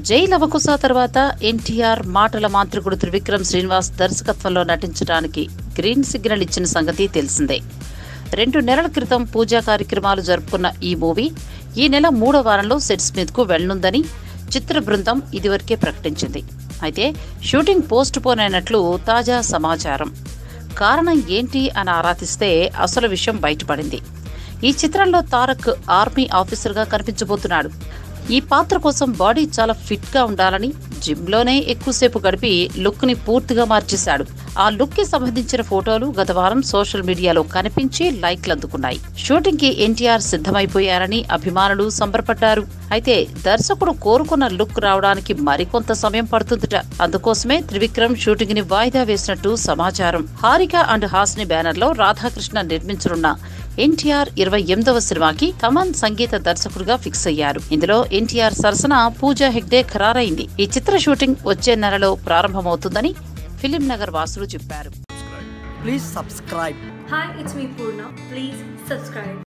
జై లవకుశ తర్వాత ఎన్టీఆర్ మాటల మాంత్రికుడు త్రివిక్రమ్ శ్రీనివాస్ దర్శకత్వంలో నటించడానికి గ్రీన్ సిగ్నల్ ఇచ్చిన సంగతి తెలిసిందే రెండు నెలల క్రితం పూజా కార్యక్రమాలు జరుపుకున్న ఈ మూవీ ఈ నెల మూడో వారంలో సెట్స్ మీదకు వెళ్లనుందని చిత్ర బృందం ఇదివరకే ప్రకటించింది అయితే షూటింగ్ పోస్ట్ పోన్ అయినట్లు తాజా సమాచారం కారణం ఏంటి అని ఆరాధిస్తే అసలు విషయం బయటపడింది ఈ చిత్రంలో తారక్ ఆర్మీ ఆఫీసర్గా కనిపించబోతున్నాడు ఈ పాత్ర కోసం బాడీ చాలా ఫిట్ గా ఉండాలని జిమ్ లోనే ఎక్కువసేపు గడిపి లుక్ ని పూర్తిగా మార్చేశాడు ఆ లుక్ కి సంబంధించిన ఫోటోలు గత వారం సోషల్ మీడియాలో కనిపించి లైక్లు అందుకున్నాయి షూటింగ్ కి ఎన్టీఆర్ సిద్ధమైపోయారని అభిమానులు సంబరపడ్డారు అయితే దర్శకుడు కోరుకున్న లుక్ రావడానికి మరికొంత సమయం పడుతుందట అందుకోసమే త్రివిక్రమ్ షూటింగ్ ని వాయిదా వేసినట్టు సమాచారం హారిక అండ్ హాస్ని బ్యానర్ లో రాధాకృష్ణ నిర్మించనున్న ఎన్టీఆర్ ఇరవై ఎనిమిదవ సినిమాకి తమన్ సంగీత దర్శకుడిగా ఫిక్స్ అయ్యారు ఇందులో ఎన్టీఆర్ సరసన పూజా హెగ్డే ఖరారైంది ఈ చిత్ర షూటింగ్ వచ్చే నెలలో ప్రారంభమవుతుందని ఫిలిం నగర్ వాసులు చెప్పారు Please subscribe. Hi, it's me Purna. Please subscribe.